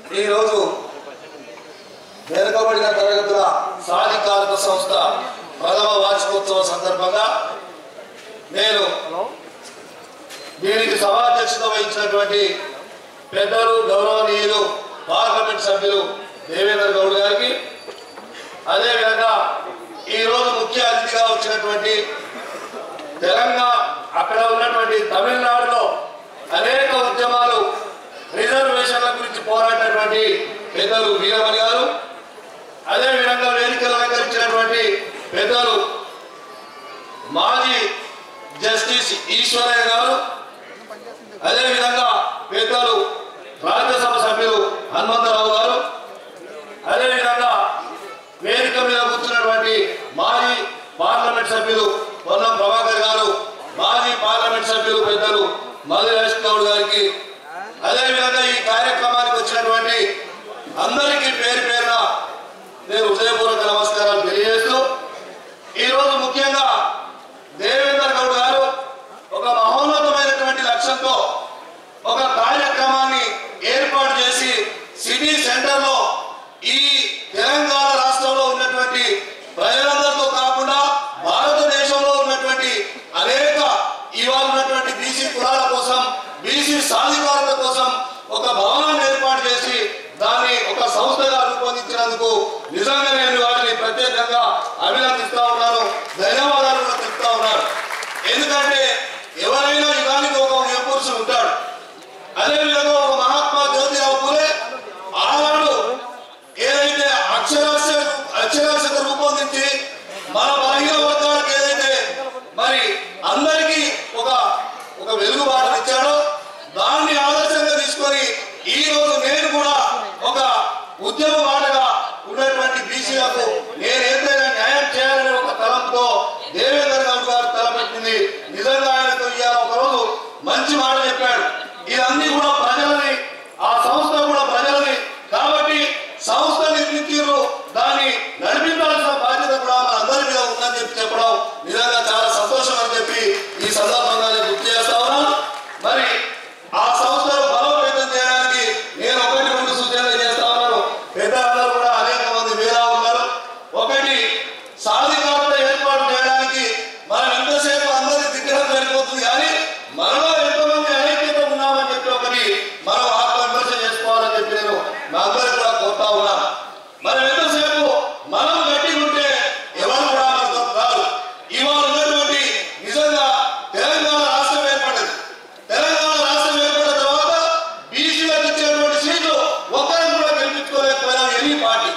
ఈరోజు వెనుకబడిన తరగతుల సాధికారక సంస్థ ప్రథమ వార్షికోత్సవ సందర్భంగా నేను దీనికి సభాధ్యక్షత వహించినటువంటి పెద్దలు గౌరవనీయులు పార్లమెంట్ సభ్యులు దేవేంద్ర గౌడ్ గారికి అదేవిధంగా ఈరోజు ముఖ్య అతిథిగా వచ్చినటువంటి తెలంగాణ అక్కడ ఉన్నటువంటి తమిళనాడులో అనేక ఉద్యమాలు రిజర్వేషన్ల గురించి పోరాడినటువంటి పెద్దలు వీరమణి గారు అదేవిధంగా వేదికలు అలంకరించినటువంటి పెద్దలు మాజీ జస్టిస్ ఈశ్వరయ్య గారు అదేవిధంగా పెద్దలు రాజ్యసభ సభ్యులు హనుమంతరావు గారు అదేవిధంగా వేదిక మీద కూర్చున్నటువంటి మాజీ పార్లమెంట్ సభ్యులు పొన్నం ప్రభాకర్ గారు మాజీ పార్లమెంట్ సభ్యులు పెద్దలు మధురేష్ గౌడ్ గారికి అదేవిధంగా ఈ కార్యక్రమానికి వచ్చినటువంటి అందరికీ పేరు పేరున నేను హృదయపూర్వక నమస్కారాలు తెలియజేస్తూ ఈరోజు ముఖ్యంగా దేవేందర్ గౌడ్ గారు ఒక మహోన్నతమైనటువంటి లక్ష్యంతో ఒక కార్యక్రమాన్ని ఏర్పాటు చేసి సిటీ సెంటర్లో ఈ తెలంగాణ రాష్ట్రంలో ఉన్నటువంటి ప్రజలందరితో కాకుండా భారతదేశంలో ఉన్నటువంటి అనేక ఇవాళ ఉన్నటువంటి బీసీ కులాల కోసం బీసీ సాధికారత కోసం ఒక భవనాన్ని ఏర్పాటు చేసి దాన్ని ఒక సంస్థగా రూపొందించినందుకు నిజంగా నేను వారిని ప్రత్యేకంగా అభినందిస్తా ఉన్నాను ధన్యవాదాలు కూడా చెప్తా ఉన్నాను ఎందుకంటే ఎవరైనా యుగానికి ఒక వ్యపురుషుడు ఉంటాడు అదేవిధంగా ఒక మహాత్మా జ్యోతిరావు పూలే ఆనాడు ఏదైతే అక్షరాస్య అక్షరాస్యత రూపొందించి మన బలహీన వర్గాలకు ఏదైతే మరి అందరికీ ఒక ఒక వెలుగుబాటు ఇచ్చాడో దాన్ని ఆదర్శంగా తీసుకొని ఈ రోజు నేను కూడా ఒక ఉద్యమ బాటగా ఉన్నటువంటి బీసీలకు నేను ఏదైనా న్యాయం చేయాలనే ఒక తలంతో దేవేంద్ర గౌడ్ గారు తలపెట్టింది నిజంగా ఆయనతో ఇవాళ ఒక రోజు మంచి మాట చెప్పాడు ఇవన్నీ కూడా ప్రజలని ఆ సంస్థ కూడా ప్రజలని కాబట్టి సంస్థ నిర్మించారు దాన్ని నడిపించాల్సిన బాధ్యత కూడా మన అందరి మీద ఉందని చెప్పి చెప్పడం నిజంగా చాలా సంతోషం అని చెప్పి ఈ సందర్భంగా నేను గుర్తు చేస్తా ఉన్నాను మరి ఆ సంస్థను బలోపేతం చేయడానికి నేను ఒకటి రెండు సూచనలు చేస్తా ఉన్నాను పెద్దలందరూ కూడా అనేక మంది మీరా ఉన్నారు ఒకటి సాధికారత ఏర్పాటు చేయడానికి మనం ఎంతసేపు అందరి విగ్రహం సరిపోతుంది కానీ మనలో ఎంతమంది ఐక్యత ఉన్నామని చెప్పి ఒకటి మనం ఆత్మ విమర్శ చేసుకోవాలని చెప్పి నేను మా అందరికి కూడా కోరుతా ఉన్నాను మనం ఎంతసేపు మనం గట్టిగా ఉంటే ఎవరు కూడా మనతో రాదు ఇవాళ ఉన్నటువంటి నిజంగా తెలంగాణ రాష్ట్రం ఏర్పడింది తెలంగాణ రాష్ట్రం ఏర్పడిన తర్వాత బీసీలకు ఇచ్చినటువంటి సీట్లు ఒక్కరిని కూడా గెలిపించుకోలేకపోయినా ఎనీ పార్టీ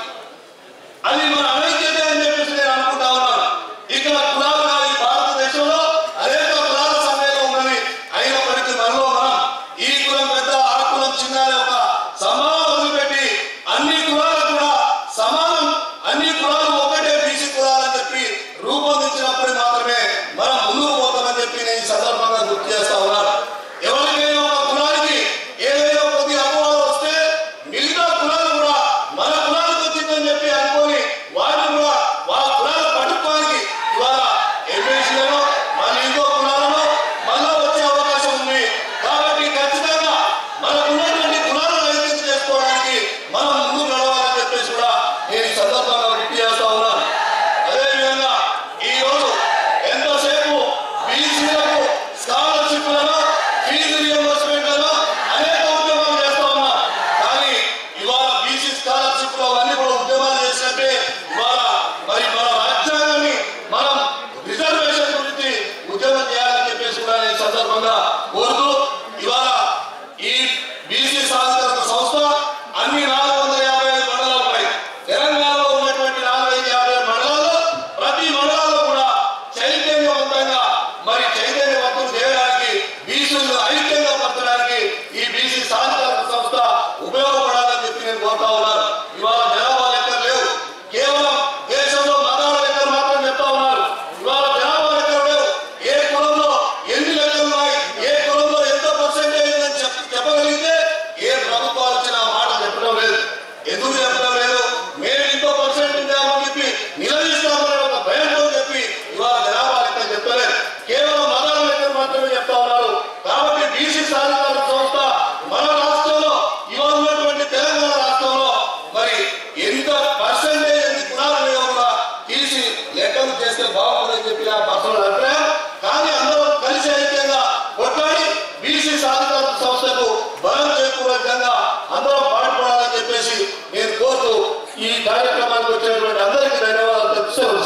అది మన అనైక్యత అని చెప్పేసి నేను అనుకుంటా ఉన్నాను ఇక్కడ కులాలు కాదు ఈ భారతదేశంలో అనేక కులాల సమ్మేళనం ఉన్నది అయినప్పటికీ మనలో మనం ఈ కులం పెద్ద ఆ కులం చిన్న అనే ఒక సమానం వదిలిపెట్టి అన్ని కులాలు కూడా సమానం అన్ని కులాలు ఒకటే బీసీ కులాలని చెప్పి రూపొందించినప్పుడు మాత్రమే మనం ముందుకు పోతామని చెప్పి నేను ఈ సందర్భంగా గుర్తు చేస్తా ఉన్నాను ఎవరికైనా ఒక కులానికి ఏదైనా కొద్ది అపవాదం వస్తే మిగతా కులాలు కూడా మన కులానికి వచ్చిందని చెప్పి అనుకొని వారిని కూడా వాళ్ళ కులాలు పట్టుకోవడానికి ఇవాళ ఎమ్మెల్సీలను మన ఇంకో కులాలను మళ్ళా వచ్చే అవకాశం ఉంది కాబట్టి ఖచ్చితంగా మనకు ఉన్నటువంటి కులాలను ఐక్యం చేసుకోవడానికి మనం ముందుకు నడవాలని చెప్పేసి కూడా నేను ఈ సందర్భంగా గుర్తు చేస్తా ఉన్నాను అదేవిధంగా ఈ రోజు ఎంతసేపు బీసీలకు స్కాలర్షిప్లను ఫీజు రియంబర్స్మెంట్లను అనేక ఉద్యమాలు చేస్తా ఉన్నా కానీ ఇవాళ బీసీ స్కాలర్షిప్ లో అవన్నీ కూడా ఉద్యమాలు చేసినట్టే ఇవాళ మరి మన రాజ్యాంగాన్ని మనం రిజర్వేషన్ గురించి ఉద్యమం చేయాలని చెప్పేసి కూడా నేను ఈ సందర్భంగా కోరుతూ ఇవాళ ఈ బీసీ సాధికారత సంస్థ అన్ని నాలుగు వందల యాభై ఐదు మండలాలు ఉన్నాయి తెలంగాణలో ఉన్నటువంటి నాలుగు ఐదు యాభై ఐదు మండలాల్లో ప్రతి మండలంలో కూడా చైతన్యవంతంగా మరి చైతన్యవంతం చేయడానికి బీసీలు ఐక్యంగా పరచడానికి ఈ బీసీ సాధికారత సంస్థ ఉపయోగపడాలని చెప్పి నేను కోరుతా ఉన్నాను ఇవాళ జనాభా లెక్కలు లేవు కేవలం దేశంలో మతాల లెక్కలు మాత్రం చెప్తా ఉన్నారు ఇవాళ జనాభా లెక్కలు లేవు ఏ కులంలో ఎన్ని లెక్కలు ఉన్నాయి ఏ కులంలో ఎంత పర్సెంటేజ్ ఉందని చెప్ప- చెప్పగలిగితే ఏ ప్రభుత్వాలు వచ్చిన ఆ మాట చెప్పడం లేదు ఎందుకు చెప్పడం లేదు మేము ఇంకో పర్సెంట్ ఉందామని చెప్పి నిలదీస్తామని ఒక భయంతో చెప్పి ఇవాళ జనాభా లెక్కలు చెప్తలేదు కేవలం మతాల లెక్కలు మాత్రమే చెప్తా ఉన్నారు కాబట్టి బీసీ సాధికార సంస్థ మన రాష్ట్రంలో ఇవాళ ఉన్నటువంటి తెలంగాణ ఈ కార్యక్రమానికి వచ్చినటువంటి అందరికీ ధన్యవాదాలు తెలుపుతూ